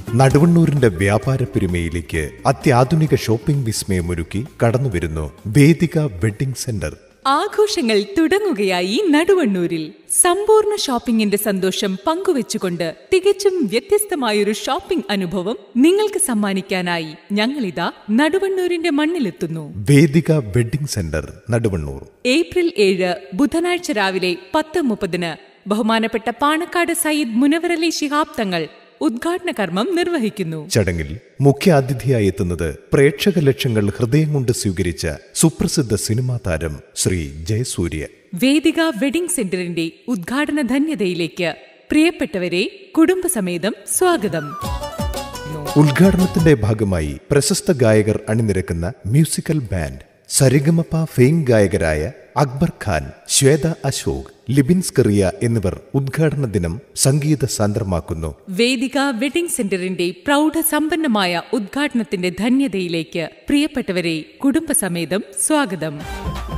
നടുവണ്ണൂരിന്റെ വ്യാപാര പെരുമയിലേക്ക് അത്യാധുനിക ഷോപ്പിംഗ് വിസ്മയമൊരുക്കി കടന്നുവരുന്നു വേദിക വെഡിംഗ് സെന്റർ ആഘോഷങ്ങൾ തുടങ്ങുകയായി നടുവണ്ണൂരിൽ സമ്പൂർണ്ണ ഷോപ്പിംഗിന്റെ സന്തോഷം പങ്കുവെച്ചുകൊണ്ട് തികച്ചും വ്യത്യസ്തമായൊരു ഷോപ്പിംഗ് അനുഭവം നിങ്ങൾക്ക് സമ്മാനിക്കാനായി ഞങ്ങളിതാ നടുവണ്ണൂരിന്റെ മണ്ണിലെത്തുന്നു Vedika wedding centre Naduvannur April ഏഴ് ബുധനാഴ്ച രാവിലെ പത്ത് മുപ്പതിന് ബഹുമാനപ്പെട്ട പാണക്കാട് സയ്യിദ് മുനവറലി ശിഹാബ് തങ്ങൾ ഉദ്ഘാടന കർമ്മം നിർവഹിക്കുന്നു ചടങ്ങിൽ മുഖ്യ അതിഥിയായി എത്തുന്നത് പ്രേക്ഷക ലക്ഷങ്ങൾ ഹൃദയം കൊണ്ട് സ്വീകരിച്ച സുപ്രസിദ്ധ സിനിമാ താരം ശ്രീ ജയസൂര്യ വേദിക വെഡിംഗ് സെന്ററിന്റെ ഉദ്ഘാടന ധന്യതയിലേക്ക് പ്രിയപ്പെട്ടവരെ കുടുംബസമേതം സ്വാഗതം ഉദ്ഘാടനത്തിന്റെ ഭാഗമായി പ്രശസ്ത ഗായകർ അണിനിരക്കുന്ന മ്യൂസിക്കൽ ബാൻഡ് സരിഗമപ ഫെയിം ഗായകരായ അക്ബർ ഖാൻ ശ്വേത അശോക് ലിബിൻസ് കറിയ എന്നിവർ ഉദ്ഘാടന ദിനം സംഗീത സാന്ദ്രമാക്കുന്നു വേദിക വെഡിംഗ് സെന്ററിന്റെ പ്രൗഢസമ്പന്നമായ ഉദ്ഘാടനത്തിന്റെ ധന്യതയിലേക്ക് പ്രിയപ്പെട്ടവരെ കുടുംബസമേതം സ്വാഗതം